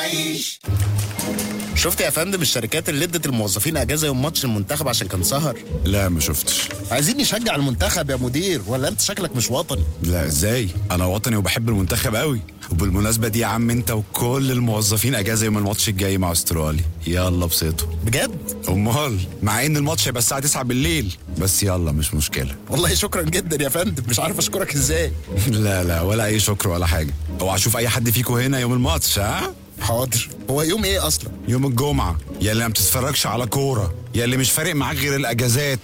شفت يا فندم الشركات اللي ادت الموظفين اجازه يوم ماتش المنتخب عشان كان سهر لا ما شفتش عايزين نشجع المنتخب يا مدير ولا انت شكلك مش وطني لا ازاي انا وطني وبحب المنتخب قوي وبالمناسبه دي يا عم انت وكل الموظفين اجازه يوم الماتش الجاي مع استراليا يلا بسيطوا بجد امال مع ان الماتش هيبقى الساعه 9 بالليل بس يلا مش مشكله والله شكرا جدا يا فندم مش عارف اشكرك ازاي لا لا ولا اي شكر ولا حاجه اوعى اشوف اي حد فيكم هنا يوم الماتش ها حاضر هو يوم ايه اصلا يوم الجمعه يا اللي ما بتتفرجش على كوره يا اللي مش فارق معاك غير الاجازات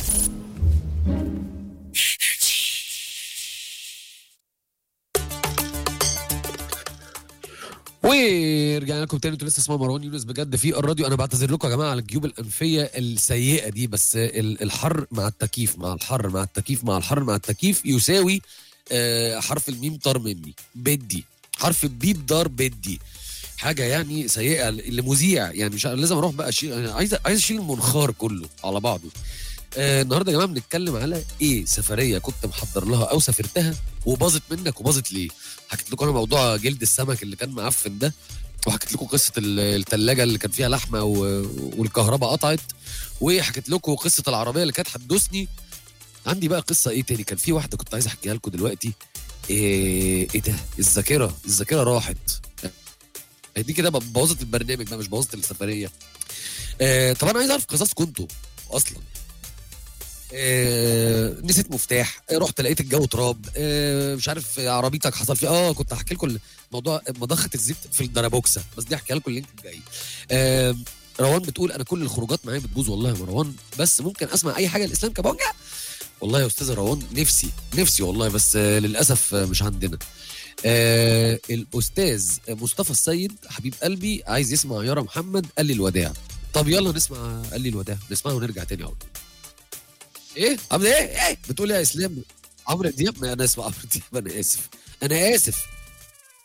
ورجعنا لكم تاني انتوا لسه اسمها مروان يونس بجد في الراديو انا بعتذر لكم يا جماعه على الجيوب الانفيه السيئه دي بس ال- الحر مع التكييف مع الحر مع التكييف مع الحر مع التكييف يساوي آه، حرف الميم طار مني بدي حرف البيب دار بدي حاجه يعني سيئه لمذيع يعني مش عارف- لازم اروح بقى اشيل أنا عايز عايز اشيل المنخار كله على بعضه آه النهارده يا جماعه بنتكلم على ايه سفريه كنت محضر لها او سافرتها وباظت منك وباظت ليه حكيت لكم انا موضوع جلد السمك اللي كان معفن ده وحكيت لكم قصه ال- التلاجة اللي كان فيها لحمه و... والكهرباء قطعت وحكيت لكم قصه العربيه اللي كانت هتدوسني عندي بقى قصه ايه تاني كان في واحده كنت عايز احكيها لكم دلوقتي ايه, إيه ده الذاكره الذاكره راحت دي كده بوظت البرنامج بقى مش بوظت السفريه آه طب انا عايز اعرف قصصكم انتوا اصلا آه نسيت مفتاح آه رحت لقيت الجو تراب آه مش عارف عربيتك حصل فيها اه كنت هحكي لكم موضوع مضخه الزيت في الدرابوكسه بس دي هحكيها لكم اللينك الجاي آه روان بتقول انا كل الخروجات معايا بتبوظ والله يا مروان بس ممكن اسمع اي حاجه الاسلام كابونجا والله يا استاذ روان نفسي نفسي والله بس آه للاسف آه مش عندنا آه الاستاذ مصطفى السيد حبيب قلبي عايز يسمع يارا محمد قال لي الوداع طب يلا نسمع قال لي الوداع نسمعه ونرجع تاني على طول ايه عامل ايه ايه بتقول إيه يا اسلام عمرو دياب انا اسف عمرو دياب انا اسف انا اسف